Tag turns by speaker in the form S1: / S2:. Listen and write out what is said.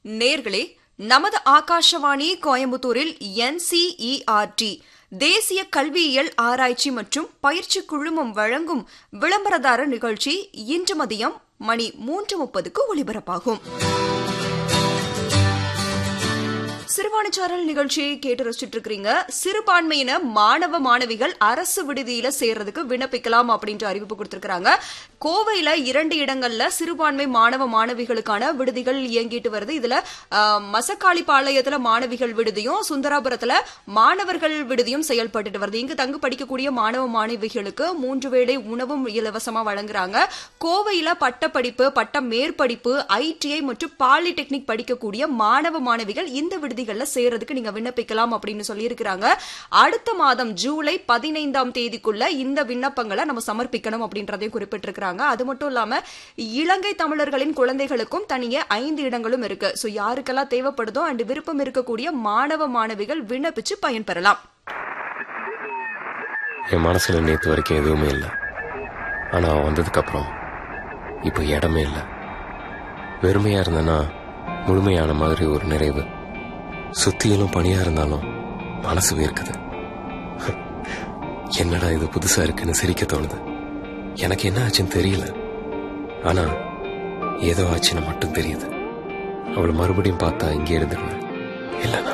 S1: நேர்களே நமது ஆகாஷவாணி கோயம்புத்தூரில் என்சிஇஆர்டி தேசிய கல்வியியல் ஆராய்ச்சி மற்றும் பயிற்சி குழுமம் வழங்கும் விளம்பரதார நிகழ்ச்சி இன்று மதியம் மணி மூன்று முப்பதுக்கு ஒலிபரப்பாகும் சிறுபான்மைச்சாரல் நிகழ்ச்சியை கேட்டு ரசிச்சுட்டு இருக்கிறீங்க சிறுபான்மையின மாணவ மாணவிகள் அரசு விடுதியில சேர்றதுக்கு விண்ணப்பிக்கலாம் அப்படின்ற அறிவிப்பு கொடுத்திருக்காங்க கோவையில இரண்டு இடங்கள்ல சிறுபான்மை மாணவ மாணவிகளுக்கான விடுதிகள் இயங்கிட்டு வருது இதுல ஆஹ், மசக்காளிப்பாளையத்துல மாணவிகள் விடுதியும் சுந்தராபுரத்துல மாணவர்கள் விடுதியும் செயல்பட்டுட்டு வருது இங்கு தங்கு படிக்கக்கூடிய மாணவ மாணவிகளுக்கு மூன்று வேளை உணவும் இலவசமா வழங்குறாங்க கோவையில பட்டப்படிப்பு பட்ட மேற்படிப்பு ஐடிஐ மற்றும் பாலிடெக்னிக் படிக்கக்கூடிய மாணவ மாணவிகள் இந்த விடுதிகள்ல சேர்றதுக்கு நீங்க விண்ணப்பிக்கலாம் அப்படின்னு சொல்லியிருக்கிறாங்க அடுத்த மாதம் ஜூலை பதினைந்தாம் தேதிக்குள்ள இந்த விண்ணப்பங்களை நம்ம சமர்ப்பிக்கணும் அப்படின்றதையும் குறிப்பிட்டிருக்கிறாங்க அது மட்டும் இல்லாம இலங்கை தமிழர்களின் குழந்தைகளுக்கும் தனியே ஐந்து இடங்களும் இருக்கு சோ யாருக்கெல்லாம் தேவைப்படுதோ அண்ட் விருப்பம் இருக்கக்கூடிய மாணவ மாணவிகள் விண்ணப்பிச்சு பயன்பெறலாம்
S2: என் மனசுல நேத்து வரைக்கும் எதுவுமே இல்லை ஆனா அவன் வந்ததுக்கு அப்புறம் இப்போ இடமே இல்லை வெறுமையா இருந்தேன்னா முழுமையான மாதிரி ஒரு நிறைவு சுத்தியிலும் பணியா இருந்தாலும் மனசு வேர்க்குது என்னடா இது புதுசா இருக்குன்னு சிரிக்க தோணுது எனக்கு என்ன ஆச்சுன்னு தெரியல ஆனா ஏதோ ஆச்சுன்னு மட்டும் தெரியுது அவளை மறுபடியும் பார்த்தா இங்கே இருந்துருவேன் இல்லைன்னா